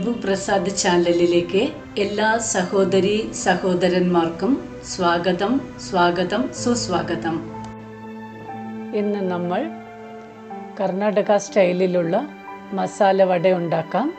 ദീപു പ്രസാദ് ചാനലിലേക്ക് എല്ലാ സഹോദരി സഹോദരന്മാർക്കും സ്വാഗതം സ്വാഗതം സുസ്വാഗതം ഇന്ന് നമ്മൾ കർണാടക സ്റ്റൈലിലുള്ള മസാല വട ഉണ്ടാക്കാം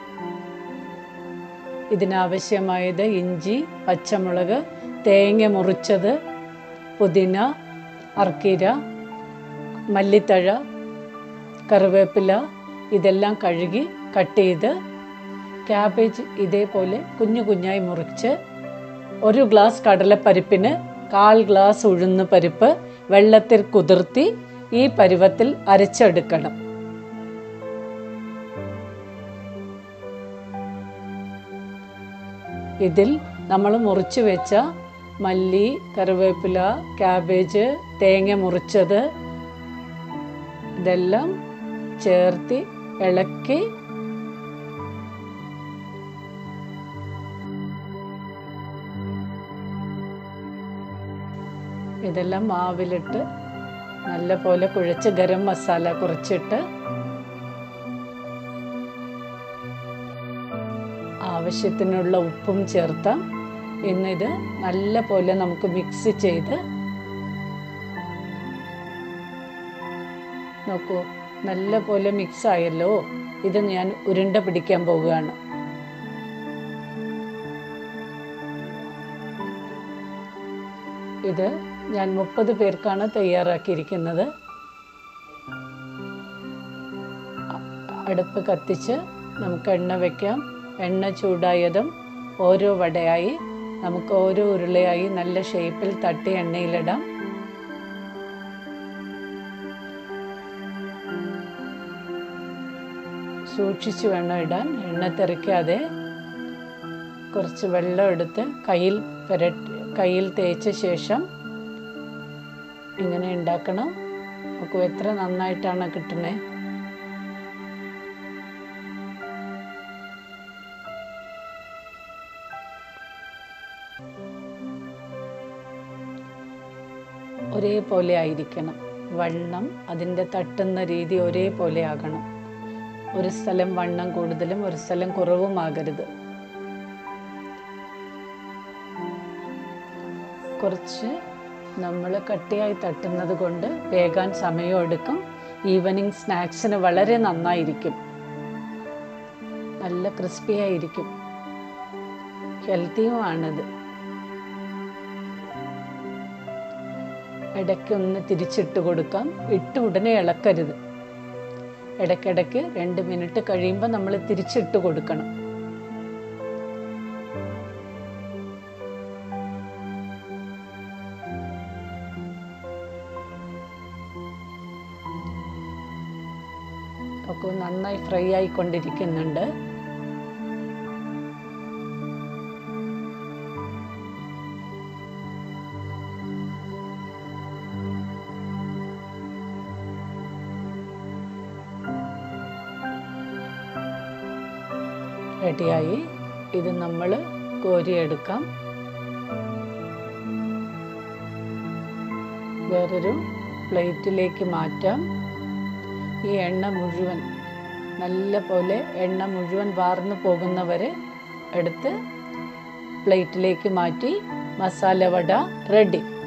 ഇതിനാവശ്യമായത് ഇഞ്ചി പച്ചമുളക് തേങ്ങ മുറിച്ചത് പുതിന അർക്കീര മല്ലിത്തഴ കറിവേപ്പില ഇതെല്ലാം കഴുകി കട്ട് ചെയ്ത് ക്യാബേജ് ഇതേപോലെ കുഞ്ഞു കുഞ്ഞായി മുറിച്ച് ഒരു ഗ്ലാസ് കടലപ്പരിപ്പിന് കാൽ ഗ്ലാസ് ഉഴുന്ന് പരിപ്പ് വെള്ളത്തിൽ കുതിർത്തി ഈ പരുവത്തിൽ അരച്ചെടുക്കണം ഇതിൽ നമ്മൾ മുറിച്ച് വെച്ച മല്ലി കറിവേപ്പില ക്യാബേജ് തേങ്ങ മുറിച്ചത് ഇതെല്ലാം ചേർത്തി ഇളക്കി ഇതെല്ലാം മാവിലിട്ട് നല്ല പോലെ കുഴച്ച് ഗരം മസാല കുറച്ചിട്ട് ആവശ്യത്തിനുള്ള ഉപ്പും ചേർത്താം എന്നിത് നല്ല പോലെ നമുക്ക് മിക്സ് ചെയ്ത് നോക്കൂ നല്ല പോലെ മിക്സ് ആയല്ലോ ഇത് ഞാൻ ഉരുണ്ട പിടിക്കാൻ പോവുകയാണ് ഇത് ഞാൻ മുപ്പത് പേർക്കാണ് തയ്യാറാക്കിയിരിക്കുന്നത് അ- അടുപ്പ് കത്തിച്ച് നമുക്ക് എണ്ണ വയ്ക്കാം എണ്ണ ചൂടായതും ഓരോ വടയായി നമുക്ക് ഓരോ ഉരുളയായി നല്ല ഷേപ്പിൽ തട്ടി എണ്ണയിലിടാം സൂക്ഷിച്ച് വേണം ഇടാൻ എണ്ണ തെറിക്കാതെ കുറച്ച് വെള്ളം എടുത്ത് കയ്യിൽ പുരട്ടി കയ്യിൽ തേച്ച ശേഷം ഇങ്ങനെ ഉണ്ടാക്കണം നമുക്ക് എത്ര നന്നായിട്ടാണ് കിട്ടുന്നത് ഒരേപോലെ ആയിരിക്കണം വണ്ണം അതിൻ്റെ തട്ടുന്ന രീതി ഒരേപോലെ ആകണം ഒരു സ്ഥലം വണ്ണം കൂടുതലും ഒരു സ്ഥലം കുറവുമാകരുത് കുറച്ച് നമ്മൾ കട്ടിയായി തട്ടുന്നത് കൊണ്ട് വേകാൻ സമയമെടുക്കും ഈവനിങ് സ്നാക്സിന് വളരെ നന്നായിരിക്കും നല്ല ക്രിസ്പി ആയിരിക്കും ഹെൽത്തിയുമാണിത് ഇടയ്ക്ക് ഒന്ന് തിരിച്ചിട്ട് കൊടുക്കാം ഇട്ട് ഉടനെ ഇളക്കരുത് ഇടയ്ക്കിടയ്ക്ക് രണ്ട് മിനിറ്റ് കഴിയുമ്പോൾ നമ്മൾ തിരിച്ചിട്ട് കൊടുക്കണം ഒക്കെ നന്നായി ഫ്രൈ ആയിക്കൊണ്ടിരിക്കുന്നുണ്ട് റെഡിയായി ഇത് നമ്മൾ കോരിയെടുക്കാം വേറൊരു പ്ലേറ്റിലേക്ക് മാറ്റാം ഈ എണ്ണ മുഴുവൻ നല്ല പോലെ എണ്ണ മുഴുവൻ വാർന്നു പോകുന്നവരെ എടുത്ത് പ്ലേറ്റിലേക്ക് മാറ്റി മസാല വട റെഡി